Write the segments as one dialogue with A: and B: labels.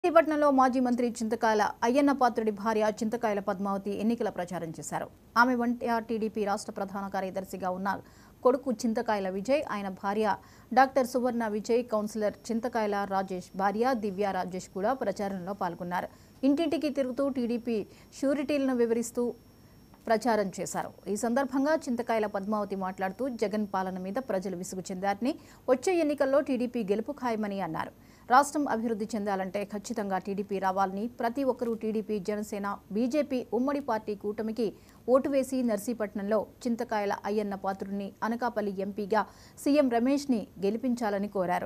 A: విశాఖపట్నంలో మాజీ మంత్రి చింతకాయల అయ్యన్న పాత్రుడి భార్య చింతకాయల పద్మావతి ఎన్నికల ప్రచారం చేశారు ఆమె వంట టీడీపీ రాష్ట్ర ప్రధాన కార్యదర్శిగా ఉన్న కొడుకు చింతకాయల విజయ్ ఆయన భార్య డాక్టర్ సువర్ణ విజయ్ కౌన్సిలర్ చింతకాయల రాజేష్ భార్య దివ్య రాజేష్ కూడా ప్రచారంలో పాల్గొన్నారు ఇంటింటికి తిరుగుతూ టీడీపీ షూరిటీలను వివరిస్తూ ప్రచారం చేశారు ఈ సందర్భంగా చింతకాయల పద్మావతి మాట్లాడుతూ జగన్ పాలన మీద ప్రజలు విసుగు చెందారని వచ్చే ఎన్నికల్లో టీడీపీ గెలుపు ఖాయమని అన్నారు రాష్ట్రం అభివృద్ధి చెందాలంటే ఖచ్చితంగా టీడీపీ రావాలని ప్రతి ఒక్కరూ టీడీపీ జనసేన బీజేపీ ఉమ్మడి పార్టీ కూటమికి ఓటు వేసి నర్సీపట్నంలో చింతకాయల అయ్యన్న పాత్రుడిని అనకాపల్లి ఎంపీగా సీఎం రమేష్ని గెలిపించాలని కోరారు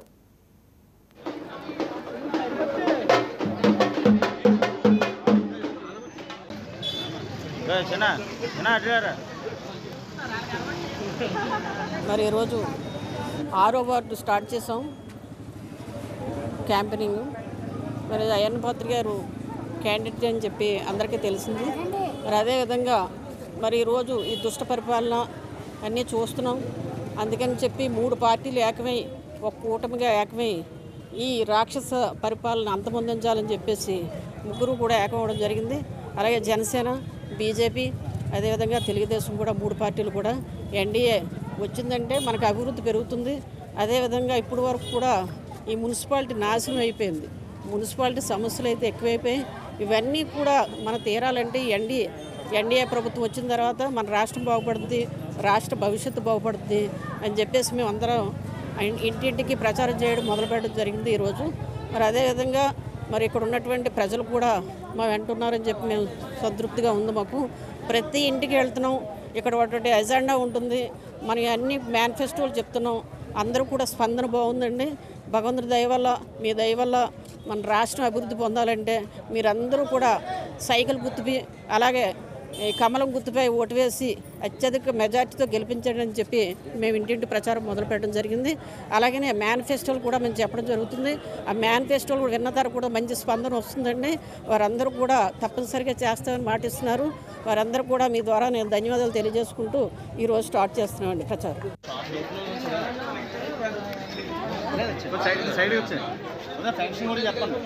B: ఏ చిన్న చిన్న అడిగారా
C: మరి ఈరోజు ఆరో వార్డు స్టార్ట్ చేసాం క్యాంపెనింగ్ మరి అయ్యన్న పాత్ర గారు క్యాండిడేట్ అని చెప్పి అందరికీ తెలిసింది మరి అదేవిధంగా మరి ఈరోజు ఈ దుష్ట పరిపాలన అన్నీ చూస్తున్నాం అందుకని చెప్పి మూడు పార్టీలు ఏకమై ఒక కూటమిగా ఏకమై ఈ రాక్షస పరిపాలన అంతమొందించాలని చెప్పేసి ముగ్గురు కూడా ఏకమవడం జరిగింది అలాగే జనసేన బీజేపీ అదేవిధంగా తెలుగుదేశం కూడా మూడు పార్టీలు కూడా ఎన్డీఏ వచ్చిందంటే మనకు అభివృద్ధి పెరుగుతుంది అదేవిధంగా ఇప్పటి వరకు కూడా ఈ మున్సిపాలిటీ నాశనం అయిపోయింది మున్సిపాలిటీ సమస్యలు అయితే ఎక్కువైపోయాయి ఇవన్నీ కూడా మన తీరాలంటే ఎన్డీ ఎన్డీఏ ప్రభుత్వం వచ్చిన తర్వాత మన రాష్ట్రం బాగుపడుతుంది రాష్ట్ర భవిష్యత్తు బాగుపడుతుంది అని చెప్పేసి మేము అందరం ఇన్- ఇంటింటికి ప్రచారం చేయడం మొదలుపెట్టడం జరిగింది ఈరోజు మరి అదేవిధంగా మరి ఇక్కడ ఉన్నటువంటి ప్రజలు కూడా మా వెంట ఉన్నారని చెప్పి మేము సంతృప్తిగా ఉంది మాకు ప్రతి ఇంటికి వెళ్తున్నాం ఇక్కడ ఒకటి ఎజెండా ఉంటుంది మన అన్ని మేనిఫెస్టోలు చెప్తున్నాం అందరూ కూడా స్పందన బాగుందండి భగవంతుడి దయ వల్ల మీ దయ వల్ల మన రాష్ట్రం అభివృద్ధి పొందాలంటే మీరందరూ కూడా సైకిల్ గుర్తుపి అలాగే ఈ కమలం గుర్తుపై ఓటు వేసి అత్యధిక మెజార్టీతో గెలిపించండి అని చెప్పి మేము ఇంటింటి ప్రచారం మొదలు పెట్టడం జరిగింది అలాగనే మేనిఫెస్టోలు కూడా మేము చెప్పడం జరుగుతుంది ఆ మేనిఫెస్టోలు కూడా విన్న తర్వాత కూడా మంచి స్పందన వస్తుందండి వారందరూ కూడా తప్పనిసరిగా చేస్తామని మాటిస్తున్నారు వారందరూ కూడా మీ ద్వారా నేను ధన్యవాదాలు తెలియజేసుకుంటూ ఈరోజు స్టార్ట్ చేస్తున్నామండి ప్రచారం
B: సైడ్ సైడ్ వచ్చాయి ఫంక్షన్ కూడా చెప్పండి